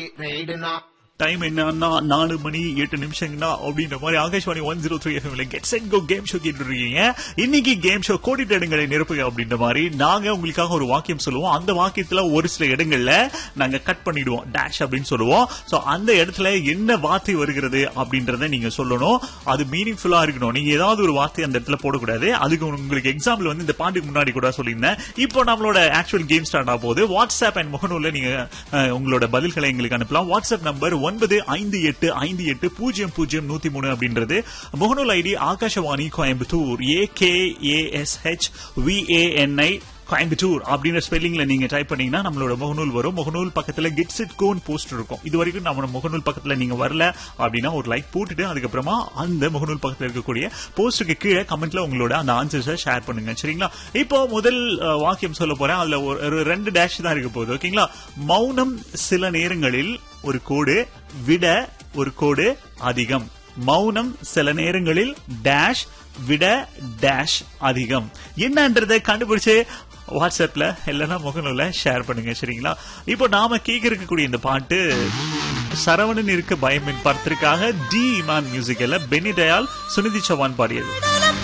ரைடுனா time என்னன்னா நாலு மணி எட்டு நிமிஷங்கண்ணா அப்படின்ற மாதிரி ஆகாஷ்வாணி ஒன் ஜீரோ த்ரீ எஃப்எம்ல get set go game show கேட்டு இருக்கீங்க இன்னைக்கு கேம் ஷோ கோடிட்ட இடங்களை நிரப்புங்க அப்படின்ற மாதிரி நாங்க உங்களுக்காக ஒரு வாக்கியம் சொல்லுவோம் அந்த வாக்கியத்துல ஒரு சில இடங்கள்ல நாங்க கட் பண்ணிடுவோம் டேஷ் அப்படின்னு சொல்லுவோம் சோ அந்த இடத்துல என்ன வார்த்தை வருகிறது அப்படின்றத நீங்க சொல்லணும் அது மீனிங்ஃபுல்லா இருக்கணும் நீங்க ஏதாவது ஒரு வார்த்தை அந்த இடத்துல போடக்கூடாது அதுக்கு உங்களுக்கு எக்ஸாம்பிள் வந்து இந்த பாட்டுக்கு முன்னாடி கூட சொல்லியிருந்தேன் இப்போ நம்மளோட ஆக்சுவல் கேம் ஸ்டார்ட் ஆக போகுது வாட்ஸ்அப் அண்ட் முகநூல்ல நீங்க அஹ், உங்களோட பதில்களை எங்களுக்கு அனுப்பலாம் வாட்ஸ்அப் நம்பர் ஒன்பது ஐந்து எட்டு ஐந்து எட்டு பூஜ்ஜியம் பூஜ்ஜியம் நூத்தி மூணு அப்படின்றது முகநூல் ID Akashvani Coimbatore A K A S H V A N I Coimbatore அப்படின்ற ஸ்பெல்லிங்ல நீங்க டைப் பண்ணீங்கன்னா நம்மளோட முகநூல் வரும் முகநூல் பக்கத்துல கெட்ஸ் இட் கோன் போஸ்ட் இருக்கும் இது வரைக்கும் நம்ம முகநூல் பக்கத்துல நீங்க வரல அப்படின்னா ஒரு லைக் போட்டுட்டு அதுக்கப்புறமா அந்த முகநூல் பக்கத்துல இருக்கக்கூடிய போஸ்டுக்கு கீழே கமெண்ட்ல உங்களோட அந்த ஆன்சர்ஸை ஷேர் பண்ணுங்க சரிங்களா இப்போ முதல் அஹ், வாக்கியம் சொல்ல போறேன் அதுல ஒரு ஒரு ரெண்டு டேஷ் தான் இருக்க போகுது ஓகேங்களா மௌனம் சில நேரங்களில் ஒரு கோடு விட ஒரு கோடு அதிகம் மௌனம் சில நேரங்களில் டேஷ் விட டேஷ் அதிகம் என்னன்றதை கண்டுபிடிச்சு வாட்ஸ்அப்ல இல்லைன்னா முகநூல்ல ஷேர் பண்ணுங்க சரிங்களா இப்போ நாம கேட்க இருக்கக்கூடிய இந்த பாட்டு சரவணன் இருக்க பயமின் படத்திற்காக டி இமான் மியூசிக்கல்ல பெனி தயால் சுனிதி சௌவான் பாடியது